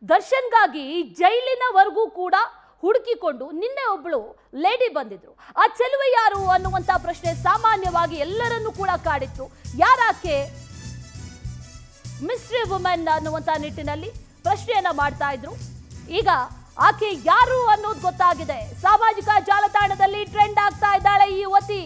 ದರ್ಶನ್ಗಾಗಿ ಜೈಲಿನವರೆಗೂ ಕೂಡ ಹುಡುಕಿಕೊಂಡು ನಿನ್ನೆ ಒಬ್ಳು ಲೇಡಿ ಬಂದಿದ್ರು ಆ ಚೆಲುವೆ ಯಾರು ಅನ್ನುವಂತ ಪ್ರಶ್ನೆ ಸಾಮಾನ್ಯವಾಗಿ ಎಲ್ಲರನ್ನೂ ಕೂಡ ಕಾಡಿತ್ತು ಯಾರಾಕೆ ಮಿಸ್ಟ್ರಿ ವುಮೆನ್ ಅನ್ನುವಂತ ನಿಟ್ಟಿನಲ್ಲಿ ಪ್ರಶ್ನೆಯನ್ನ ಮಾಡ್ತಾ ಇದ್ರು ಈಗ ಆಕೆ ಯಾರು ಅನ್ನೋದು ಗೊತ್ತಾಗಿದೆ ಸಾಮಾಜಿಕ ಜಾಲತಾಣದಲ್ಲಿ ಟ್ರೆಂಡ್ ಆಗ್ತಾ ಇದ್ದಾಳೆ ಈ ಯುವತಿ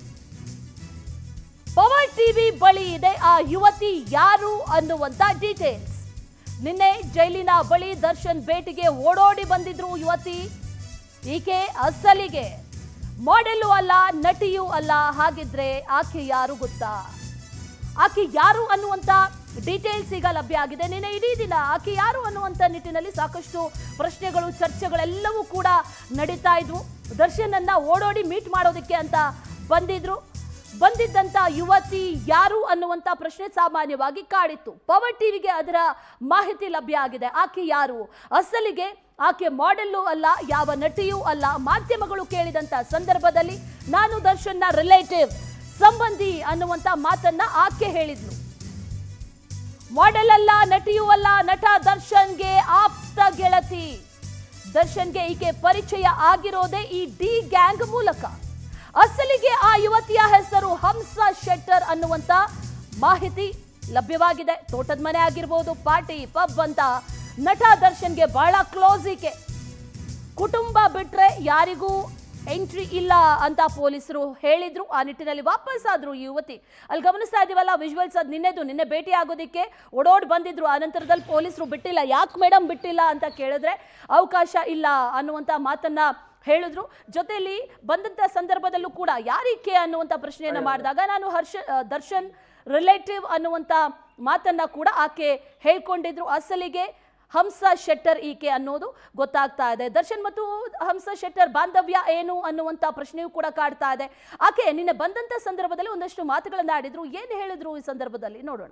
ಪವರ್ ಟಿವಿ ಬಳಿ ಇದೆ ಆ ಯುವತಿ ಯಾರು ಅನ್ನುವಂತ ಡೀಟೇಲ್ಸ್ ನಿನ್ನೆ ಜೈಲಿನ ಬಳಿ ದರ್ಶನ್ ಭೇಟಿಗೆ ಓಡೋಡಿ ಬಂದಿದ್ರು ಯುವತಿ ಈಕೆ ಅಸಲಿಗೆ ಮಾಡೆಲು ಅಲ್ಲ ನಟಿಯೂ ಅಲ್ಲ ಹಾಗಿದ್ರೆ ಆಕೆ ಯಾರು ಗೊತ್ತಾ ಆಕೆ ಯಾರು ಅನ್ನುವಂತ ಡೀಟೇಲ್ಸ್ ಈಗ ಲಭ್ಯ ಆಗಿದೆ ನಿನ್ನೆ ಇಡೀ ದಿನ ಆಕೆ ಯಾರು ಅನ್ನುವಂತ ನಿಟ್ಟಿನಲ್ಲಿ ಸಾಕಷ್ಟು ಪ್ರಶ್ನೆಗಳು ಚರ್ಚೆಗಳೆಲ್ಲವೂ ಕೂಡ ನಡೀತಾ ಇದ್ವು ದರ್ಶನನ್ನ ಓಡೋಡಿ ಮೀಟ್ ಮಾಡೋದಕ್ಕೆ ಅಂತ ಬಂದಿದ್ರು ಬಂದಿದ್ದಂತ ಯುವತಿ ಯಾರು ಅನ್ನುವಂತ ಪ್ರಶ್ನೆ ಸಾಮಾನ್ಯವಾಗಿ ಕಾಡಿತ್ತು ಪವರ್ ಟಿವಿಗೆ ಅದರ ಮಾಹಿತಿ ಲಭ್ಯ ಆಗಿದೆ ಆಕೆ ಯಾರು ಅಸಲಿಗೆ ಆಕೆ ಮಾಡೆಲ್ಲೂ ಅಲ್ಲ ಯಾವ ನಟಿಯೂ ಅಲ್ಲ ಮಾಧ್ಯಮಗಳು ಕೇಳಿದಂತ ಸಂದರ್ಭದಲ್ಲಿ ನಾನು ದರ್ಶನ್ನ ರಿಲೇಟಿವ್ ಸಂಬಂಧಿ ಅನ್ನುವಂತ ಮಾತನ್ನ ಆಕೆ ಹೇಳಿದ್ಲು ಮಾಡೆಲ್ ಅಲ್ಲ ನಟಿಯೂ ಅಲ್ಲ ನಟ ದರ್ಶನ್ಗೆ ಆಪ್ತ ಗೆಳತಿ ದರ್ಶನ್ಗೆ ಈಕೆ ಪರಿಚಯ ಆಗಿರೋದೇ ಈ ಡಿ ಗ್ಯಾಂಗ್ ಮೂಲಕ ಅಸಲಿಗೆ ಆ ಯುವತಿಯ ಹೆಸರು ಹಂಸ ಶೆಟ್ಟರ್ ಅನ್ನುವಂತ ಮಾಹಿತಿ ಲಭ್ಯವಾಗಿದೆ ತೋಟದ ಮನೆ ಆಗಿರ್ಬೋದು ಪಾರ್ಟಿ ಪಬ್ ಅಂತ ನಟ ದರ್ಶನ್ಗೆ ಬಹಳ ಕ್ಲೋಸ್ ಈಕೆ ಕುಟುಂಬ ಬಿಟ್ರೆ ಯಾರಿಗೂ ಎಂಟ್ರಿ ಇಲ್ಲ ಅಂತ ಪೊಲೀಸರು ಹೇಳಿದ್ರು ಆ ನಿಟ್ಟಿನಲ್ಲಿ ವಾಪಸ್ ಆದ್ರು ಈ ಯುವತಿ ಅಲ್ಲಿ ಗಮನಿಸ್ತಾ ಇದೀವಲ್ಲ ವಿಜುವಲ್ಸ್ ಅದು ನಿನ್ನೆದು ನಿನ್ನೆ ಭೇಟಿ ಆಗೋದಿಕ್ಕೆ ಓಡೋಡ್ ಬಂದಿದ್ರು ಆ ನಂತರದಲ್ಲಿ ಪೊಲೀಸರು ಬಿಟ್ಟಿಲ್ಲ ಯಾಕೆ ಮೇಡಮ್ ಬಿಟ್ಟಿಲ್ಲ ಅಂತ ಕೇಳಿದ್ರೆ ಅವಕಾಶ ಇಲ್ಲ ಅನ್ನುವಂತ ಮಾತನ್ನ ಹೇಳಿದ್ರು ಜೊತೆಯಲ್ಲಿ ಬಂದಂತ ಸಂದರ್ಭದಲ್ಲೂ ಕೂಡ ಯಾರಿಕೆ ಅನ್ನುವಂತ ಪ್ರಶ್ನೆಯನ್ನ ಮಾಡಿದಾಗ ನಾನು ಹರ್ಷ ಆ, ದರ್ಶನ್ ರಿಲೇಟಿವ್ ಅನ್ನುವಂತ ಮಾತನ್ನ ಕೂಡ ಆಕೆ ಹೇಳ್ಕೊಂಡಿದ್ರು ಅಸಲಿಗೆ ಹಂಸ ಶೆಟ್ಟರ್ ಈಕೆ ಅನ್ನೋದು ಗೊತ್ತಾಗ್ತಾ ಇದೆ ದರ್ಶನ್ ಮತ್ತು ಹಂಸ ಶೆಟ್ಟರ್ ಬಾಂಧವ್ಯ ಏನು ಅನ್ನುವಂತ ಪ್ರಶ್ನೆಯೂ ಕೂಡ ಕಾಡ್ತಾ ಇದೆ ಆಕೆ ನಿನ್ನೆ ಬಂದಂತ ಸಂದರ್ಭದಲ್ಲಿ ಒಂದಷ್ಟು ಮಾತುಗಳನ್ನ ಆಡಿದ್ರು ಏನ್ ಹೇಳಿದ್ರು ಈ ಸಂದರ್ಭದಲ್ಲಿ ನೋಡೋಣ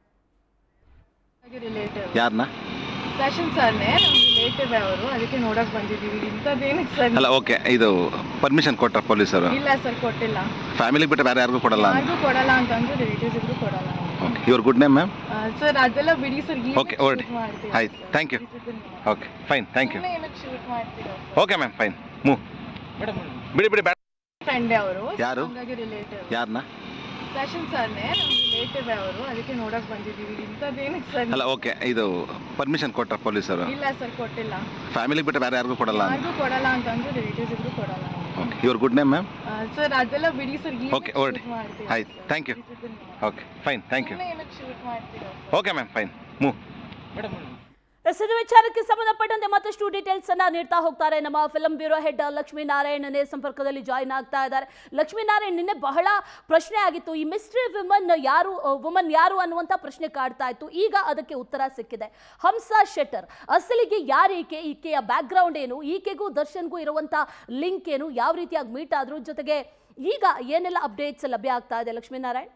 ರಿಲೇಟಿವ್ ಯಾರನ್ನ ದರ್ಶನ್ ಸರ್ನೇ ನಮ್ಮ ರಿಲೇಟಿವ್ ಅವರು ಅದಕ್ಕೆ ನೋಡಕ್ ಬಂದಿದೀವಿ ಇಂಥದ್ದೇನಕ್ಕೆ ಸರ್ ಅಲ್ಲ ಓಕೆ ಇದು ಪರ್ಮಿಷನ್ ಕೊಟ್ರ ಪೊಲೀಸರು ಇಲ್ಲ ಸರ್ ಕೊಟ್ಟಿಲ್ಲ ಫ್ಯಾಮಿಲಿ ಬಿಟ್ಟು ಬೇರೆ ಯಾರಿಗೂ ಕೊಡಲ್ಲ ಯಾರಿಗೂ ಕೊಡಲ್ಲ ಅಂತಂದ್ರೆ ರಿಲೇಟಿವ್ಸ್ ಇಬ್ರು ಕೊಡಲ್ಲ ಓಕೆ ಇವ್ರ ಗುಡ್ ನೇಮ್ ಮ್ಯಾಮ್ ಸರ್ ಅದೆಲ್ಲ ಬಿಡಿ ಸರ್ Okay, ಹೊರಡಿ. ಆಯ್ತು, thank you. Okay fine thank you ಏನಕ್ಕೆ ಶೂಟ್ ಮಾಡ್ತೀರಾ ಓಕೆ ಮ್ಯಾಮ್ ಫೈನ್ ಮೂವ್ ಬಿಡಿ ಬಿಡಿ ಬೇಡ ಫ್ರೆಂಡೇ ಅವರು ಯಾರು? ಹಂಗಾಗಿ ರಿಲೇಟಿವ್ ಯಾರನ್ನ ದರ್ಶನ್ ಸರ್ನೇ ನಮ್ಮ ರಿಲೇಟಿವ್ ಅವರು ಅದಕ್ಕೆ ನೋಡಕ್ ಬಂದಿದೀವಿ ಇಂಥದ್ದೇನಕ್ಕೆ ಸರ್ ಅಲ್ಲ ಓಕೆ ಇದು ಪರ್ಮಿಷನ್ ಕೊಟ್ರ ಪೊಲೀಸರು ಇಲ್ಲ ಸರ್ ಕೊಟ್ಟಿಲ್ಲ ಫ್ಯಾಮಿಲಿ ಬಿಟ್ಟು ಬೇರೆ ಯಾರಿಗೂ ಕೊಡಲ್ಲ ಯಾರಿಗೂ ಕೊಡಲ್ಲ ಅಂತಂದ್ರೆ ರಿಲೇಟಿವ್ಸ್ ಇಬ್ರು ಕೊಡಲ್ಲ ಓಕೆ ಇವ್ರ ಗುಡ್ ನೇಮ್ ಮ್ಯಾಮ್ ಸರ್ ಅದೆಲ್ಲ ಬಿಡಿ ಸರ್ Okay, ಹೊರಡಿ. ಆಯ್ತು, thank you. Okay fine thank you ಏನಕ್ಕೆ ಶೂಟ್ ಮಾಡ್ತೀರಾ ಓಕೆ ಮ್ಯಾಮ್ ಫೈನ್ ಮೂವ್ ಎಸ್ ಇದು ವಿಚಾರಕ್ಕೆ ಸಂಬಂಧಪಟ್ಟಂತೆ ಮತ್ತಷ್ಟು ಡೀಟೇಲ್ಸ್ ಅನ್ನ ನೀಡ್ತಾ ಹೋಗ್ತಾರೆ ನಮ್ಮ ಫಿಲಂ ಬ್ಯೂರೋ ಹೆಡ್ ಲಕ್ಷ್ಮೀನಾರಾಯಣನೇ ಸಂಪರ್ಕದಲ್ಲಿ ಜಾಯಿನ್ ಆಗ್ತಾ ಇದ್ದಾರೆ ಲಕ್ಷ್ಮೀನಾರಾಯಣ್ ನಿನ್ನೆ ಬಹಳ ಪ್ರಶ್ನೆ ಆಗಿತ್ತು ಈ ಮಿಸ್ಟ್ರಿ ವಿಮನ್ ಯಾರು ವುಮನ್ ಯಾರು ಅನ್ನುವಂಥ ಪ್ರಶ್ನೆ ಕಾಡ್ತಾ ಇತ್ತು ಈಗ ಅದಕ್ಕೆ ಉತ್ತರ ಸಿಕ್ಕಿದೆ ಹಂಸ ಶೆಟ್ಟರ್ ಅಸಲಿಗೆ ಯಾರು ಈಕೆ ಈಕೆಯ ಬ್ಯಾಕ್ಗ್ರೌಂಡ್ ಏನು ಈಕೆಗೂ ದರ್ಶನ್ಗೂ ಇರುವಂಥ ಲಿಂಕ್ ಏನು ಯಾವ ರೀತಿಯಾಗಿ ಮೀಟ್ ಆದ್ರು ಜೊತೆಗೆ ಈಗ ಏನೆಲ್ಲ ಅಪ್ಡೇಟ್ಸ್ ಲಭ್ಯ ಆಗ್ತಾ ಇದೆ ಲಕ್ಷ್ಮೀನಾರಾಯಣ್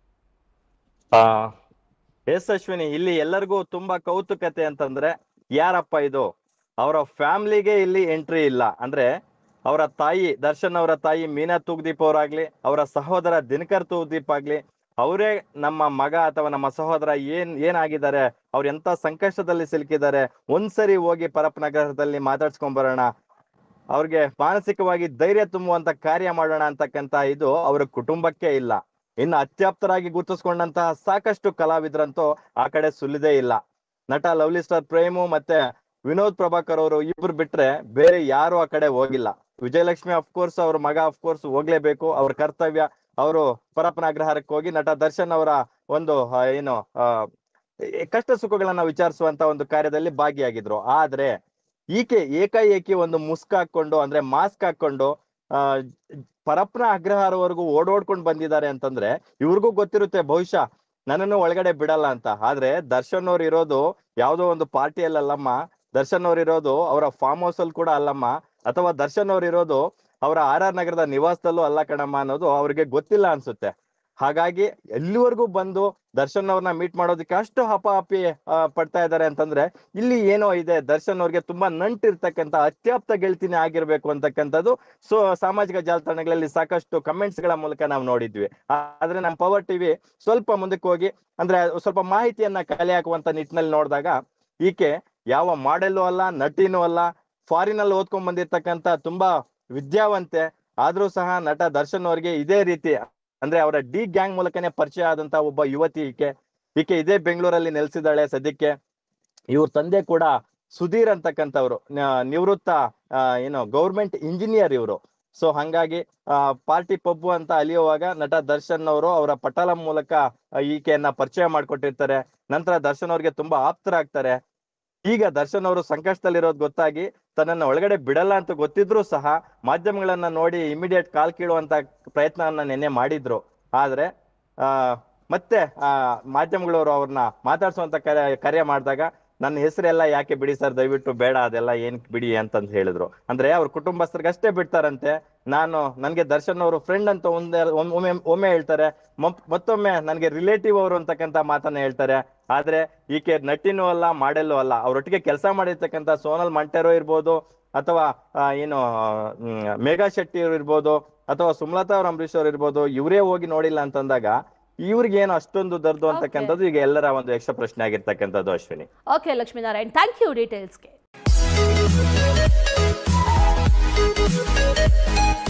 ಆ ಎಸ್ ಅಶ್ವಿನಿ ಇಲ್ಲಿ ಎಲ್ಲರಿಗೂ ತುಂಬಾ ಕೌತುಕತೆ ಅಂತಂದ್ರೆ ಯಾರಪ್ಪ ಇದು ಅವರ ಫ್ಯಾಮಿಲಿಗೆ ಇಲ್ಲಿ ಎಂಟ್ರಿ ಇಲ್ಲ ಅಂದ್ರೆ ಅವರ ತಾಯಿ ದರ್ಶನ್ ಅವರ ತಾಯಿ ಮೀನಾ ತೂಗ್ದೀಪ್ ಅವರಾಗ್ಲಿ ಅವರ ಸಹೋದರ ದಿನಕರ್ ತೂಗ್ದೀಪ್ ಆಗ್ಲಿ ಅವರೇ ನಮ್ಮ ಮಗ ಅಥವಾ ನಮ್ಮ ಸಹೋದರ ಏನ್ ಏನಾಗಿದ್ದಾರೆ ಅವ್ರು ಎಂತ ಸಂಕಷ್ಟದಲ್ಲಿ ಸಿಲುಕಿದ್ದಾರೆ ಒಂದ್ಸರಿ ಹೋಗಿ ಪರಪನಗರದಲ್ಲಿ ಮಾತಾಡ್ಸ್ಕೊಂಡ್ ಬರೋಣ ಅವ್ರಿಗೆ ಮಾನಸಿಕವಾಗಿ ಧೈರ್ಯ ತುಂಬುವಂತ ಕಾರ್ಯ ಮಾಡೋಣ ಅಂತಕ್ಕಂತ ಇದು ಅವರ ಕುಟುಂಬಕ್ಕೆ ಇಲ್ಲ ಇನ್ನು ಅತ್ಯಾಪ್ತರಾಗಿ ಗುರುತಿಸ್ಕೊಂಡಂತಹ ಸಾಕಷ್ಟು ಕಲಾವಿದರಂತೂ ಆ ಕಡೆ ಸುಲಿದೇ ಇಲ್ಲ ನಟ ಲವ್ಲಿ ಸ್ಟಾರ್ ಪ್ರೇಮು ಮತ್ತೆ ವಿನೋದ್ ಪ್ರಭಾಕರ್ ಅವರು ಇಬ್ರು ಬಿಟ್ರೆ ಬೇರೆ ಯಾರು ಆ ಕಡೆ ಹೋಗಿಲ್ಲ ವಿಜಯಲಕ್ಷ್ಮಿ ಅಫ್ಕೋರ್ಸ್ ಅವ್ರ ಮಗ ಅಫ್ಕೋರ್ಸ್ ಹೋಗ್ಲೇಬೇಕು ಅವ್ರ ಕರ್ತವ್ಯ ಅವರು ಪರಪನಾಗ್ರಹಾರಕ್ಕೆ ಹೋಗಿ ನಟ ದರ್ಶನ್ ಅವರ ಒಂದು ಆ, ಏನು ಆ, ಈ ಕಷ್ಟ ಸುಖಗಳನ್ನ ವಿಚಾರಿಸುವಂತ ಒಂದು ಕಾರ್ಯದಲ್ಲಿ ಭಾಗಿಯಾಗಿದ್ರು ಆದ್ರೆ ಈಕೆ ಏಕಾಏಕಿ ಒಂದು ಮುಸ್ಕ್ ಹಾಕೊಂಡು ಅಂದ್ರೆ ಮಾಸ್ಕ್ ಹಾಕೊಂಡು ಆ ಪರಪ್ಪನ ಅಗ್ರಹಾರವರೆಗೂ ಓಡೋಡ್ಕೊಂಡು ಬಂದಿದ್ದಾರೆ ಅಂತಂದ್ರೆ ಇವ್ರಿಗೂ ಗೊತ್ತಿರುತ್ತೆ ಬಹುಶಃ ನನ್ನನ್ನು ಒಳಗಡೆ ಬಿಡಲ್ಲ ಅಂತ ಆದ್ರೆ ದರ್ಶನ್ ಅವ್ರು ಇರೋದು ಯಾವ್ದೋ ಒಂದು ಪಾರ್ಟಿಯಲ್ಲಲ್ಲಮ್ಮ ದರ್ಶನ್ ಅವ್ರು ಇರೋದು ಅವರ ಫಾರ್ಮ್ ಹೌಸ್ ಅಲ್ಲಿ ಕೂಡ ಅಲ್ಲಮ್ಮ ಅಥವಾ ದರ್ಶನ್ ಅವ್ರು ಇರೋದು ಅವರ ಆರ್ ಆರ್ ನಗರದ ನಿವಾಸದಲ್ಲೂ ಅಲ್ಲ ಕಣಮ್ಮ ಅನ್ನೋದು ಅವ್ರಿಗೆ ಗೊತ್ತಿಲ್ಲ ಅನ್ಸುತ್ತೆ ಹಾಗಾಗಿ ಎಲ್ಲಿವರೆಗೂ ಬಂದು ದರ್ಶನ್ ಅವ್ರನ್ನ ಮೀಟ್ ಮಾಡೋದಕ್ಕೆ ಅಷ್ಟು ಹಪಾಹಪಿ ಆ, ಪಡ್ತಾ ಇದ್ದಾರೆ ಅಂತಂದ್ರೆ ಇಲ್ಲಿ ಏನೋ ಇದೆ ದರ್ಶನ್ ಅವ್ರಿಗೆ ತುಂಬಾ ನಂಟಿರ್ತಕ್ಕಂತ ಅತ್ಯಾಪ್ತ ಗೆಳತಿನೇ ಆಗಿರ್ಬೇಕು ಅಂತಕ್ಕಂಥದ್ದು ಸೊ ಸಾಮಾಜಿಕ ಜಾಲತಾಣಗಳಲ್ಲಿ ಸಾಕಷ್ಟು ಕಮೆಂಟ್ಸ್ ಗಳ ಮೂಲಕ ನಾವು ನೋಡಿದ್ವಿ ಆ- ಆದ್ರೆ ನಮ್ಮ ಪವರ್ ಟಿವಿ ಸ್ವಲ್ಪ ಮುಂದಕ್ಕೆ ಹೋಗಿ ಅಂದ್ರೆ ಸ್ವಲ್ಪ ಮಾಹಿತಿಯನ್ನ ಕಲೆ ಹಾಕುವಂತ ನಿಟ್ಟಿನಲ್ಲಿ ನೋಡಿದಾಗ ಈಕೆ ಯಾವ ಮಾಡೆಲ್ಲೂ ಅಲ್ಲ ನಟಿನೂ ಅಲ್ಲ ಫಾರಿನ್ ಅಲ್ಲಿ ಓದ್ಕೊಂಡ್ ಬಂದಿರ್ತಕ್ಕಂತ ತುಂಬಾ ವಿದ್ಯಾವಂತೆ ಆದ್ರೂ ಸಹ ನಟ ದರ್ಶನ್ ಅವ್ರಿಗೆ ಇದೇ ರೀತಿ ಅಂದ್ರೆ ಅವರ ಡಿ ಗ್ಯಾಂಗ್ ಮೂಲಕನೇ ಪರಿಚಯ ಆದಂತ ಒಬ್ಬ ಯುವತಿ ಈಕೆ ಈಕೆ ಇದೇ ಬೆಂಗಳೂರಲ್ಲಿ ನೆಲೆಸಿದಾಳೆ ಸದ್ಯಕ್ಕೆ ಇವ್ರ ತಂದೆ ಕೂಡ ಸುಧೀರ್ ಅಂತಕ್ಕಂಥವ್ರು ನ- ನಿವೃತ್ತ ಆ, ಏನು ಗೌರ್ಮೆಂಟ್ ಇಂಜಿನಿಯರ್ ಇವರು ಸೊ ಹಂಗಾಗಿ ಪಾರ್ಟಿ ಪಬ್ಬು ಅಂತ ಅಲಿಯುವಾಗ ನಟ ದರ್ಶನ್ ಅವರು ಅವರ ಪಟಾಲ ಮೂಲಕ ಆ, ಈಕೆಯನ್ನ ಪರಿಚಯ ಮಾಡ್ಕೊಟ್ಟಿರ್ತಾರೆ ನಂತರ ದರ್ಶನ್ ಅವ್ರಿಗೆ ತುಂಬಾ ಆಪ್ತರಾಗ್ತಾರೆ ಈಗ ದರ್ಶನ್ ಅವರು ಸಂಕಷ್ಟದಲ್ಲಿರೋದು ಗೊತ್ತಾಗಿ ತನ್ನನ್ನ ಒಳಗಡೆ ಬಿಡಲ್ಲ ಅಂತ ಗೊತ್ತಿದ್ರು ಸಹ ಮಾಧ್ಯಮಗಳನ್ನ ನೋಡಿ ಇಮಿಡಿಯೇಟ್ ಕಾಲ್ ಕೀಳುವಂತ ಪ್ರಯತ್ನವನ್ನ ನಿನ್ನೆ ಮಾಡಿದ್ರು ಆದ್ರೆ ಆ ಮತ್ತೆ ಆ ಮಾಧ್ಯಮಗಳವರು ಅವ್ರನ್ನ ಮಾತಾಡ್ಸುವಂತ ಕರೆ ಕರೆ ಮಾಡಿದಾಗ ನನ್ನ ಹೆಸರೆಲ್ಲ ಯಾಕೆ ಬಿಡಿ ಸರ್ ದಯವಿಟ್ಟು ಬೇಡ ಅದೆಲ್ಲ ಏನ್ ಬಿಡಿ ಅಂತಂದ್ ಹೇಳಿದ್ರು ಅಂದ್ರೆ ಅವ್ರ ಕುಟುಂಬಸ್ಥರಿಗಷ್ಟೇ ಬಿಡ್ತಾರಂತೆ ನಾನು ನನ್ಗೆ ದರ್ಶನ್ ಅವರು ಫ್ರೆಂಡ್ ಅಂತ ಒಂದೇ ಒಮ್- ಒಮ್ಮೆ ಒಮ್ಮೆ ಹೇಳ್ತಾರೆ ಮತ್- ಮತ್ತೊಮ್ಮೆ ನನ್ಗೆ ರಿಲೇಟಿವ್ ಅವರು ಅಂತಕ್ಕಂತ ಮಾತನ್ನ ಹೇಳ್ತಾರೆ ಆದ್ರೆ ಈಕೆ ನಟಿನೂ ಅಲ್ಲ ಮಾಡೆಲ್ಲೂ ಅಲ್ಲ ಅವ್ರೊಟ್ಟಿಗೆ ಕೆಲಸ ಮಾಡಿರ್ತಕ್ಕಂತ ಸೋನಲ್ ಮಂಟೇರೋ ಇರ್ಬೋದು ಅಥವಾ ಆ, ಏನು ಮ್, ಮೇಘಾ ಶೆಟ್ಟಿ ಅವ್ರು ಇರ್ಬೋದು ಅಥವಾ ಸುಮಲತಾ ಅವ್ರ ಅಂಬರೀಶ್ ಅವ್ರು ಇರ್ಬೋದು ಇವರೇ ಹೋಗಿ ನೋಡಿಲ್ಲ ಅಂತಂದಾಗ ಇವ್ರಿಗೆ ಏನು ಅಷ್ಟೊಂದು ದರ್ದು ಅಂತಕ್ಕಂಥದ್ದು ಈಗ ಎಲ್ಲರ ಒಂದು ಯಕ್ಷ ಪ್ರಶ್ನೆ ಆಗಿರ್ತಕ್ಕಂಥದ್ದು Ashwini okay Lakshminarayan thank you ಡೀಟೇಲ್ಸ್ಗೆ